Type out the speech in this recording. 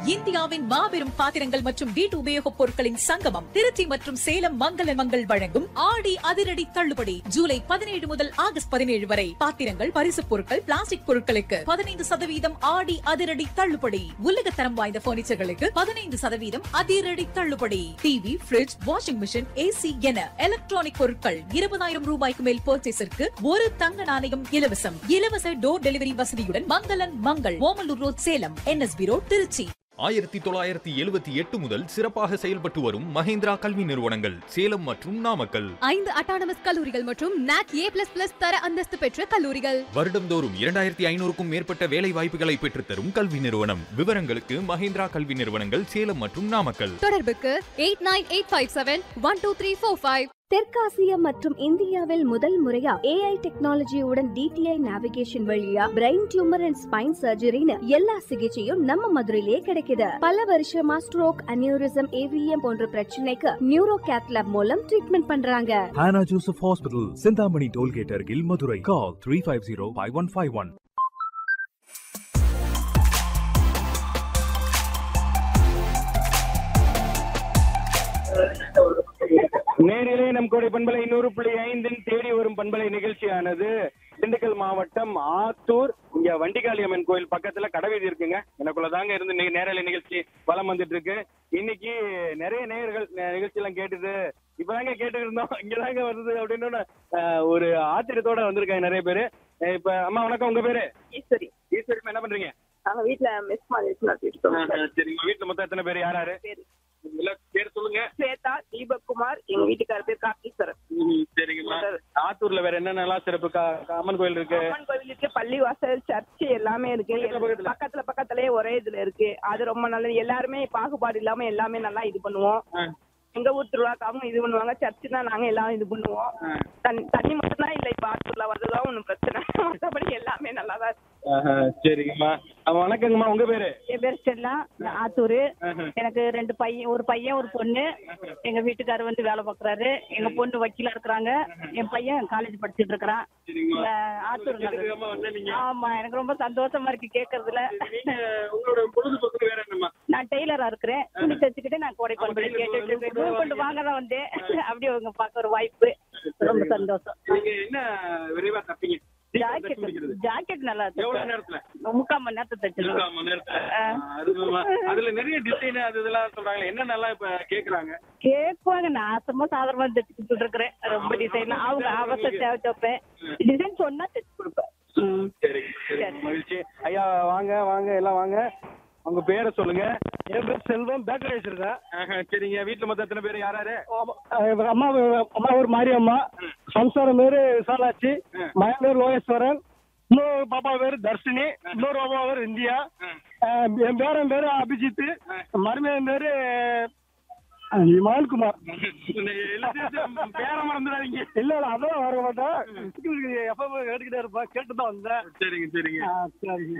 இந்தியாவின் மாபெரும் பாத்திரங்கள் மற்றும் வீட்டு உபயோகப் பொருட்களின் சங்கமம் திருச்சி மற்றும் சேலம் மங்கள மங்கள் வழங்கும் ஆடி அதிரடி தள்ளுபடி ஜூலை பதினேழு முதல் ஆகஸ்ட் பதினேழு வரை பாத்திரங்கள் பரிசுப் பொருட்கள் பிளாஸ்டிக் பொருட்களுக்கு பதினைந்து சதவீதம் ஆடி அதிரடி தள்ளுபடி உலக தரம் வாய்ந்த பர்னிச்சர்களுக்கு பதினைந்து சதவீதம் அதிரடி தள்ளுபடி TV fridge washing machine AC என எலக்ட்ரானிக் பொருட்கள் இருபதாயிரம் ரூபாய்க்கு மேல் பர்ச்சேஸிற்கு ஒரு தங்க நாணயம் இலவசம் இலவச டோர் டெலிவரி வசதியுடன் மங்களன் Mangal Omalur road Salem NSP road Tiruchi ஆயிரத்தி தொள்ளாயிரத்தி எழுபத்தி எட்டு முதல் சிறப்பாக செயல்பட்டு வரும் மஹேந்திரா கல்வி நிறுவனங்கள் சேலம் மற்றும் நாமக்கல் ஐந்து அட்டானமஸ் கல்லூரிகள் மற்றும் நாக் ஏ பிளஸ் பிளஸ் தர அந்தஸ்து பெற்ற கல்லூரிகள் வருடம்தோறும் இரண்டாயிரத்தி ஐநூறுக்கும் மேற்பட்ட வேலை வாய்ப்புகளை பெற்றுத்தரும் கல்வி நிறுவனம் விவரங்களுக்கு மஹேந்திரா கல்வி நிறுவனங்கள் சேலம் மற்றும் நாமக்கல் தொடர்புக்கு eight nine eight five seven one two three four five தெற்காசியா மற்றும் இந்தியாவில் முதல் முறையா ஏஐ டெக்னாலஜியுடன் டிடிஐ நேவிகேஷன் வழியா பிரெயின் டியூமர் அண்ட் ஸ்பைன் சர்ஜரின்னு எல்லா சிகிச்சையும் நம்ம மதுரையிலேயே கிடைக்குது பல வருஷமா ஸ்ட்ரோக் அனியூரிசம் ஏவிஎம் போன்ற பிரச்சனைக்கு நியூரோ கேத்லாப் மூலம் ட்ரீட்மெண்ட் பண்றாங்க Hannah Joseph Hospital, Sindhamani Tollgate Argil, Madurai. Call 350-5151. நேரிலே நம் கோடை பண்பலை நூறு புள்ளி ஐந்தின் தேடி வரும் பண்பலை நிகழ்ச்சியானது திண்டுக்கல் மாவட்டம் ஆத்தூர் இங்க வண்டிகாளியம்மன் கோயில் பக்கத்துல கடைவீதி இருக்குங்க எனக்குள்ள தாங்க இருந்து இன்னைக்கு நேரலை நிகழ்ச்சி வலம் வந்துட்டு இருக்கு இன்னைக்கு நிறைய நேயர்கள் நெ- நிகழ்ச்சி எல்லாம் கேட்டுட்டு இப்பதாங்க கேட்டு இருந்தோம் இங்கதாங்க வருது அப்படின்னு அஹ், ஒரு ஆச்சரியத்தோட வந்திருக்காங்க நிறைய பேரு அஹ், இப்ப அம்மா வணக்கம் உங்க பேரு ஈஸ்வரி ஈஸ்வரி என்ன பண்றீங்க நாங்க வீட்ல மெஸ் மாதிரி வச்சு நடத்திட்டு இருக்கோம் அஹ், சரி உங்க வீட்டுல மொத்தம் எத்தனை பேர் யார் யாரு பேரு எல்லாம் பேர் சொல்லுங்க ஸ்வேதா தீபக் குமார் எங்க வீட்டுக்கார பேர் கார்த்தீஸ்வரன் ம், சரிங்கம்மா ஆத்தூர்ல வேற என்னென்னலாம் சிறப்பு கா- கா- அம்மன் கோயில் இருக்கு அம்மன் கோவில் இருக்கு பள்ளிவாசல் சர்ச் எல்லாமே இருக்கு பக்கத்துல பக்கத்துல. பக்கத்துல பக்கத்துலயே ஒரே இதுல இருக்கு அது ரொம்ப நல்லது எல்லாருமே பாகுபாடு இல்லாம எல்லாமே நல்லா இது பண்ணுவோம் ஆ. எங்க ஊர் திருவிழாக்காவும் இது பண்ணுவாங்க சர்ச்சு தான் நாங்க எல்லாம் இது பண்ணுவோம் ஆ. தண்ணி தண்ணி மட்டும் தான் இல்ல இப்ப ஆத்தூர்ல வர்றதுதான் ஒண்ணும் பிரச்சனை மற்றபடி எல்லாமே நல்லா தான் இருக்கு ஆஹா, சரிங்கம்மா அம்மா, வணக்கங்கம்மா உங்க பேரு என் பேர் ஸ்டெல்லா நான் ஆத்தூரு ஆஹா. எனக்கு ரெண்டு பையன் ஒரு பையன் ஒரு பொண்ணு எங்க வீட்டுக்காரர் வந்து வேலை பார்க்கறாரு எங்க பொண்ணு வக்கீலா இருக்கிறாங்க என் பையன் காலேஜ் படிச்சிட்டு இருக்கிறான் சரிங்கம்மா இந்த ஆத்தூர் நகர். கேட்டுக்கிறோமா வந்தா நீங்க ஆமா எனக்கு ரொம்ப சந்தோஷமா இருக்கு கேக்குறதுல நீங்க உங்களோட பொழுதுபோக்கு வேற என்னம்மா நான் டெய்லரா இருக்கிறேன் துணி தச்சுக்கிட்டு நான் கோடை பண்பலை டெய்லர் கேட்டுட்டு கொண்டு இருக்கேன் கொண்டு வாங்க தான் வந்தேன் அப்படியே உங்க பார்க்க ஒரு வாய்ப்பு ரொம்ப சந்தோஷம் நீங்க என்ன விரைவா தப்பீங்க சீக்கிரம் தச்சு முடிக்கிறது. ஜாக்கெட் ஜாக்கெட் நல்லா எவ்வளவு இருக்கு நேரத்துல முக்கால் மணி நேரத்தை தச்சிருக்கோம் முக்கால் மணி நேரத்துல. ஆ, அருமைம்மா. அதுல நிறைய டிசைன் அது இதெல்லாம் சொல்றாங்களே என்ன நல்லா இப்ப கேக்குறாங்க கேட்பாங்க நான் சும்மா சாதாரணமா தைச்சுக்கிட்டு இருக்கிறேன் ரொம்ப டிசைன் அவங்க அவசர தேவை தப்பேன் டிசைன் சொன்னா தைச்சு கொடுப்பேன் ம். சரி சரி மகிழ்ச்சி ஐயா வாங்க வாங்க எல்லாம் வாங்க உங்க பேரை சொல்லுங்க என் பேர் செல்வம் பேக்கரி வச்சிருக்கேன் ஆஹா, சரிங்க வீட்டுல மொத்தம் எத்தனை பேர் யார் யாரு எங்க அம்மா அம்மா ஒரு மாரியம்மா சம்சாரம் பேரு விசாலாட்சி மகன் பேர் லோகேஸ்வரன் இன்னொரு பாப்பா பேரு தர்ஷினி இன்னொரு பாப்பா பேரு இந்தியா அஹ் என் பேரன் பேரு அபிஜித் மருமையன் பேரு அஹ், மகன்குமார் எல்லாத்தையும் பேரை மறந்துடாதீங்க இல்ல இல்ல அதெல்லாம் வர மாட்டேன் எப்ப கேட்டுக்கிட்டே இருப்பேன் கேட்டு தான் வந்தேன் சரிங்க சரிங்க ஆ, சரி